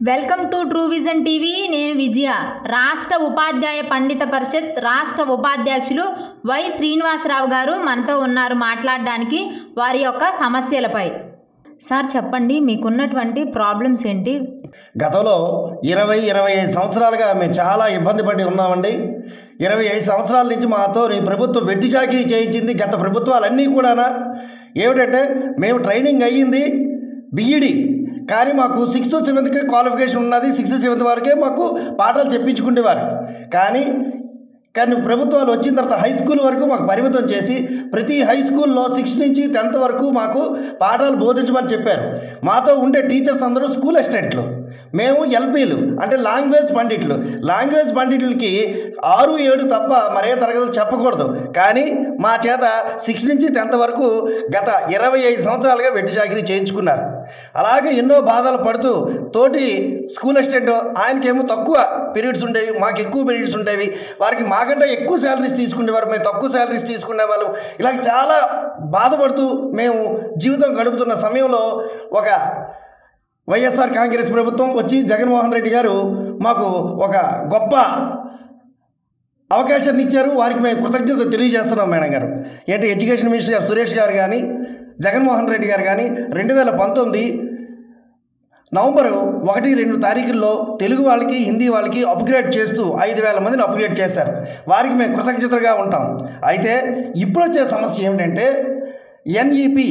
welcome to true vision TV నేను విజయ రాష్ట్ర ఉపాధ్యాయ పండిత పరిషత్ రాష్ట్ర ఉపాధ్యక్షులు వై శ్రీనివాసరావు గారు మనతో ఉన్నారు మాట్లాడడానికి వారి యొక్క సమస్యలపై సార్ చెప్పండి మీకున్నటువంటి ప్రాబ్లమ్స్ ఏంటి గతంలో ఇరవై ఇరవై ఐదు సంవత్సరాలుగా మేము చాలా ఇబ్బంది పడి ఉన్నామండి ఇరవై ఐదు సంవత్సరాల నుంచి మాతో ఈ ప్రభుత్వం వెట్టి చాకిరీ చేయించింది గత ప్రభుత్వాలన్నీ కూడా ఏమిటంటే మేము ట్రైనింగ్ అయ్యింది బిఈడి కానీ మాకు సిక్స్త్ సెవెంత్కే క్వాలిఫికేషన్ ఉన్నది సిక్స్త్ సెవెంత్ వరకే మాకు పాఠాలు చెప్పించుకునేవారు కానీ కానీ ప్రభుత్వాలు వచ్చిన తర్వాత హై స్కూల్ వరకు మాకు పరిమితం చేసి ప్రతి హై స్కూల్లో సిక్స్త్ నుంచి టెన్త్ వరకు మాకు పాఠాలు బోధించమని చెప్పారు మాతో ఉండే టీచర్స్ అందరూ స్కూల్ అసిస్టెంట్లు మేము ఎల్పీలు అంటే లాంగ్వేజ్ పండిట్లు లాంగ్వేజ్ పండితులకి ఆరు ఏడు తప్ప మరే తరగతులు చెప్పకూడదు కానీ మా చేత సిక్స్ నుంచి టెన్త్ వరకు గత ఇరవై ఐదు సంవత్సరాలుగా వెట్టి చాకరీ చేయించుకున్నారు అలాగే ఎన్నో బాధలు పడుతూ తోటి స్కూల్ అసిస్టెంట్ ఆయనకేమో తక్కువ పీరియడ్స్ ఉండేవి మాకు ఎక్కువ పీరియడ్స్ ఉండేవి వారికి మాకంటే ఎక్కువ శాలరీస్ తీసుకునేవారు మేము తక్కువ శాలరీస్ తీసుకునే వాళ్ళం ఇలా చాలా బాధపడుతూ మేము జీవితం గడుపుతున్న సమయంలో ఒక వైఎస్ఆర్ కాంగ్రెస్ ప్రభుత్వం వచ్చి జగన్మోహన్ రెడ్డి గారు మాకు ఒక గొప్ప అవకాశాన్ని ఇచ్చారు వారికి మేము కృతజ్ఞత తెలియజేస్తున్నాం మేడం గారు ఏంటి ఎడ్యుకేషన్ మినిస్టర్ గారు సురేష్ గారు కానీ జగన్మోహన్ రెడ్డి గారు కానీ రెండు వేల పంతొమ్మిది నవంబర్ ఒకటి రెండు తారీఖుల్లో తెలుగు వాళ్ళకి హిందీ వాళ్ళకి అప్గ్రేడ్ చేస్తూ ఐదు వేల మందిని అప్గ్రేడ్ చేశారు వారికి మేము కృతజ్ఞతగా ఉంటాం అయితే ఇప్పుడు వచ్చే సమస్య ఏమిటంటే ఎన్ఈపి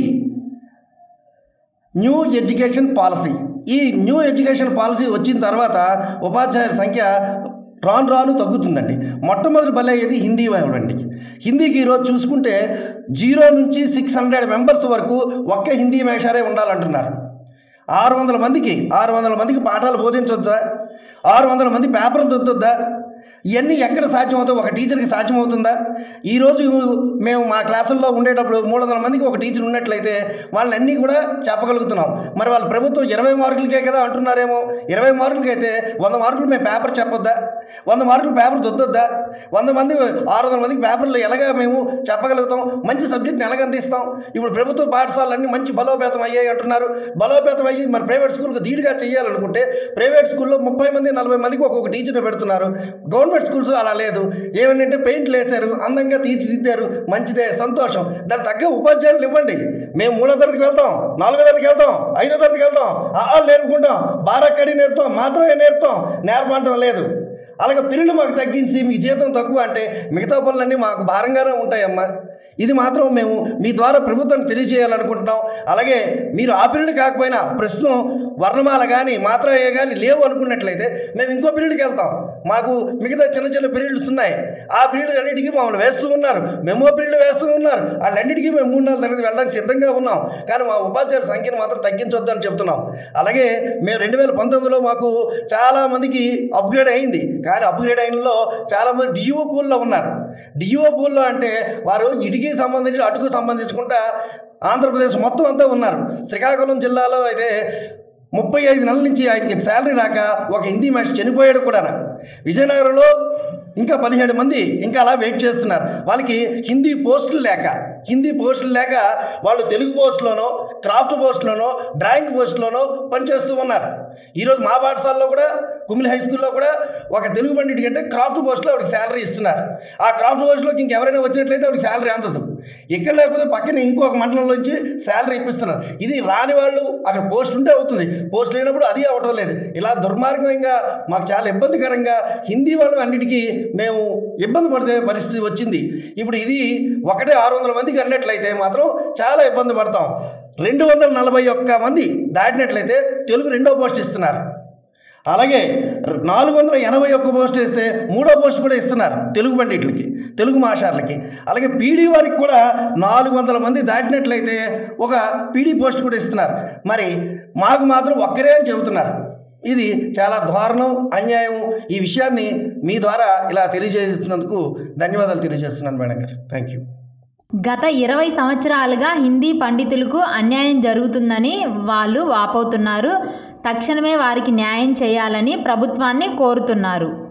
న్యూ ఎడ్యుకేషన్ పాలసీ ఈ న్యూ ఎడ్యుకేషన్ పాలసీ వచ్చిన తర్వాత ఉపాధ్యాయుల సంఖ్య రాను రాను తగ్గుతుందండి మొట్టమొదటి బలి అయ్యేది హిందీ అండి హిందీకి ఈరోజు చూసుకుంటే జీరో నుంచి సిక్స్ హండ్రెడ్ మెంబర్స్ వరకు ఒక్క హిందీ మేషారే ఉండాలంటున్నారు ఆరు వందల మందికి ఆరు వందల మందికి పాఠాలు బోధించొద్దా ఆరు వందల మంది పేపర్లు దిద్దొద్దా ఇవన్నీ ఎక్కడ సాధ్యమవుతాయి ఒక టీచర్కి సాధ్యమవుతుందా ఈరోజు మేము మా క్లాసుల్లో ఉండేటప్పుడు మూడు వందల మందికి ఒక టీచర్ ఉన్నట్లయితే వాళ్ళని అన్నీ కూడా చెప్పగలుగుతున్నాం మరి వాళ్ళ ప్రభుత్వం ఇరవై మార్కులకే కదా అంటున్నారేమో ఇరవై మార్కులకైతే వంద మార్కులు మేము పేపర్ చెప్పొద్దా వంద మార్కులు పేపర్ దొద్దొద్దా వంద మంది ఆరు వందల మందికి పేపర్లు ఎలాగా మేము చెప్పగలుగుతాం మంచి సబ్జెక్ట్ని ఎలాగ అందిస్తాం ఇప్పుడు ప్రభుత్వ పాఠశాలన్నీ మంచి బలోపేతం అయ్యాయి అంటున్నారు బలోపేతం అయ్యి మరి ప్రైవేట్ స్కూల్కి ధీటుగా చేయాలనుకుంటే ప్రైవేట్ స్కూల్లో ముప్పై మంది నలభై మందికి ఒక్కొక్క టీచర్ని పెడుతున్నారు గవర్నమెంట్ స్కూల్స్ అలా లేదు ఏమంటే పెయింట్లు వేశారు అందంగా తీర్చిదిద్దారు మంచిదే సంతోషం దానికి తగ్గ ఉపాధ్యాయులు ఇవ్వండి మేము మూడో తరగతికి వెళ్తాం నాలుగో తరగతికి వెళ్తాం ఐదో తరగతికి వెళ్తాం ఆ నేర్పుకుంటాం బారక్కడి నేర్పుతాం మాత్రమే నేర్పుతాం నేర్పడం లేదు అలాగే పిల్లలు మాకు తగ్గించి మీకు జీతం తక్కువ అంటే మిగతా పనులన్నీ మాకు భారంగానే ఉంటాయమ్మా ఇది మాత్రం మేము మీ ద్వారా ప్రభుత్వానికి తెలియజేయాలనుకుంటున్నాం అలాగే మీరు ఆ పిల్లలు కాకపోయినా ప్రస్తుతం వర్ణమాల కానీ మాత్రమే కానీ లేవు అనుకున్నట్లయితే మేము ఇంకో పీరియడ్కి వెళ్తాం మాకు మిగతా చిన్న చిన్న పీరియడ్స్ ఉన్నాయి ఆ పీరియడ్ అన్నిటికీ మమ్మల్ని వేస్తూ ఉన్నారు మెమో పీరియడ్ వేస్తూ ఉన్నారు వాళ్ళన్నిటికీ మేము మూడు నాలుగు తరగతి వెళ్ళడానికి సిద్ధంగా ఉన్నాం కానీ మా ఉపాధ్యాయుల సంఖ్యను మాత్రం తగ్గించొద్దు అని చెప్తున్నాం అలాగే మేము రెండు వేల పంతొమ్మిదిలో మాకు చాలా మందికి అప్గ్రేడ్ అయింది కానీ అప్గ్రేడ్ అయినలో చాలామంది డిఓ పూల్లో ఉన్నారు డిఓ పూల్లో అంటే వారు ఇటుకి సంబంధించి అటుకు సంబంధించుకుంటా ఆంధ్రప్రదేశ్ మొత్తం అంతా ఉన్నారు శ్రీకాకుళం జిల్లాలో అయితే ముప్పై ఐదు నెలల నుంచి ఆయనకి శాలరీ రాక ఒక హిందీ మనిషి చనిపోయాడు కూడా విజయనగరంలో ఇంకా పదిహేడు మంది ఇంకా అలా వెయిట్ చేస్తున్నారు వాళ్ళకి హిందీ పోస్టులు లేక హిందీ పోస్టులు లేక వాళ్ళు తెలుగు పోస్టులోనో క్రాఫ్ట్ పోస్టులోనో డ్రాయింగ్ పోస్టులోనో పనిచేస్తూ ఉన్నారు ఈరోజు మా పాఠశాలలో కూడా కుమిలి హై స్కూల్లో కూడా ఒక తెలుగు పండితుడి అంటే క్రాఫ్ట్ పోస్ట్లో ఆవిడకి శాలరీ ఇస్తున్నారు ఆ క్రాఫ్ట్ పోస్ట్లోకి ఇంకెవరైనా వచ్చినట్లయితే ఆవిడకి శాలరీ అందదు ఇక్కడ లేకపోతే పక్కన ఇంకొక మండలంలోంచి శాలరీ ఇప్పిస్తున్నారు ఇది రాని వాళ్ళు అక్కడ పోస్ట్ ఉంటే అవుతుంది పోస్ట్ లేనప్పుడు అది అవ్వటం లేదు ఇలా దుర్మార్గంగా మాకు చాలా ఇబ్బందికరంగా హిందీ వాళ్ళు అన్నిటికీ మేము ఇబ్బంది పడితే పరిస్థితి వచ్చింది ఇప్పుడు ఇది ఒకటే ఆరు వందల మందికి అన్నట్లయితే మాత్రం చాలా ఇబ్బంది పడతాం రెండు వందల నలభై ఒక్క మంది దాటినట్లయితే తెలుగు రెండో పోస్ట్ ఇస్తున్నారు అలాగే నాలుగు వందల ఎనభై ఒక్క పోస్ట్ ఇస్తే మూడో పోస్ట్ కూడా ఇస్తున్నారు తెలుగు పండితులకి తెలుగు మాషార్లకి అలాగే పీడీ వారికి కూడా నాలుగు వందల మంది దాటినట్లయితే ఒక పీడీ పోస్ట్ కూడా ఇస్తున్నారు మరి మాకు మాత్రం ఒక్కరే అని చెబుతున్నారు ఇది చాలా దారుణం అన్యాయం ఈ విషయాన్ని మీ ద్వారా ఇలా తెలియజేస్తున్నందుకు ధన్యవాదాలు తెలియజేస్తున్నాను మేడం గారు థ్యాంక్ యూ గత ఇరవై సంవత్సరాలుగా హిందీ పండితులకు అన్యాయం జరుగుతుందని వాళ్ళు వాపోతున్నారు తక్షణమే వారికి న్యాయం చేయాలని ప్రభుత్వాన్ని కోరుతున్నారు